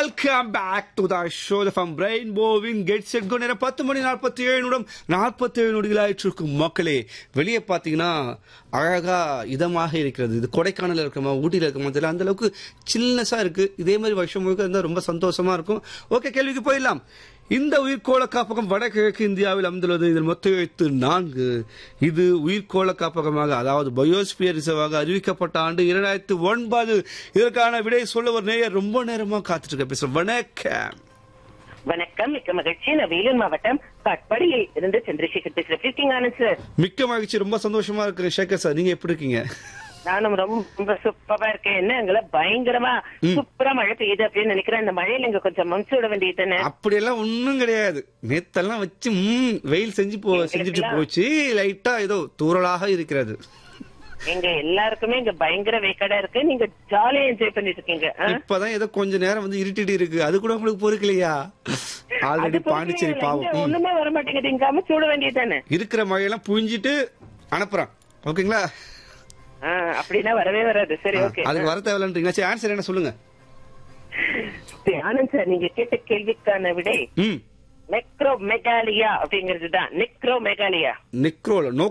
Welcome back to the show from brain போவிங் get set go நேரம் பத்து மணி நாற்பத்தி ஏழு நிமிடம் நாற்பத்தி ஏழு நொடிகளாயிட்டு இருக்கும் மக்களே வெளியே பார்த்தீங்கன்னா அழகா இதமாக இருக்கிறது இது கொடைக்கானல் இருக்குமா ஊட்டியில் இருக்குமா தெரியல அந்த அளவுக்கு சில்னஸா இருக்கு இதே மாதிரி வருஷம் முழுக்க இருந்தால் ரொம்ப சந்தோஷமா இருக்கும் ஓகே கேள்விக்கு போயிடலாம் இந்த உயிர்கோள காப்பகம் வடகிழக்கு இந்தியாவில் அமைந்துள்ளது இதில் மொத்த எழுத்து நான்கு இது உயிர்கோள காப்பகமாக அதாவது பயோஸ்பியர் ரிசர்வாக அறிவிக்கப்பட்ட ஆண்டு இரண்டாயிரத்தி ஒன்பது இதற்கான விடை சொல்ல ஒரு நேயர் ரொம்ப நேரமா காத்துட்டு இருக்க பேசுறேன் வணக்கம் வணக்கம் மிக்க மகிழ்ச்சி நான் வேலூர் மாவட்டம் காட்பாடியில் இருந்து சந்திரசேகர் பேசுறேன் எப்படி இருக்கீங்க ஆனந்த் சார் மிக்க மகிழ்ச்சி ரொம்ப சந்தோஷமா இருக்கு சேகர் சார் நீங்க எப்படி இருக்கீங்க நானும் ரொம்ப சூப்பரா இருக்கேன் என்ன எங்களை பயங்கரமா சூப்பரா மழை பெய்யுது அப்படின்னு நினைக்கிறேன் இந்த மழையில இங்க கொஞ்சம் மம்சு விட வேண்டியது தானே அப்படியெல்லாம் ஒண்ணும் கிடையாது நேத்தெல்லாம் வச்சு ம், வெயில் செஞ்சு போ செஞ்சுட்டு போச்சு லைட்டா ஏதோ தூறலாக இருக்கிறது எங்க எல்லாருக்குமே இங்க பயங்கர வேக்காடா இருக்கு நீங்க ஜாலியா என்ஜாய் பண்ணிட்டு இருக்கீங்க ஆ? இப்பதான் ஏதோ கொஞ்ச நேரம் வந்து இருட்டிட்டு இருக்கு அது கூட உங்களுக்கு பொறுக்கலையா ஆல்ரெடி அது பாண்டிச்சேரி பொறுக்கவே இல்லை. பாவம் இங்க ம். ஒண்ணுமே வர மாட்டேங்குது இங்க அமைச்சு விட வேண்டியது தானே இருக்கிற மழையெல்லாம் புழிஞ்சிட்டு அனுப்புறான் ஓகேங்களா அப்படின்னா வரவே வராது சரி ஓகே அதுக்கு வர தேவையில்லைன்றீங்களா சரி ஆன்சர் என்ன சொல்லுங்க ஆனந்த் சார் நீங்க கேட்ட கேள்விக்கான விடை ம் நெக்ரோ மெகாலியா அப்படிங்கிறது தான் நெக்ரோ மெகாலியா நெக்ரோல நோ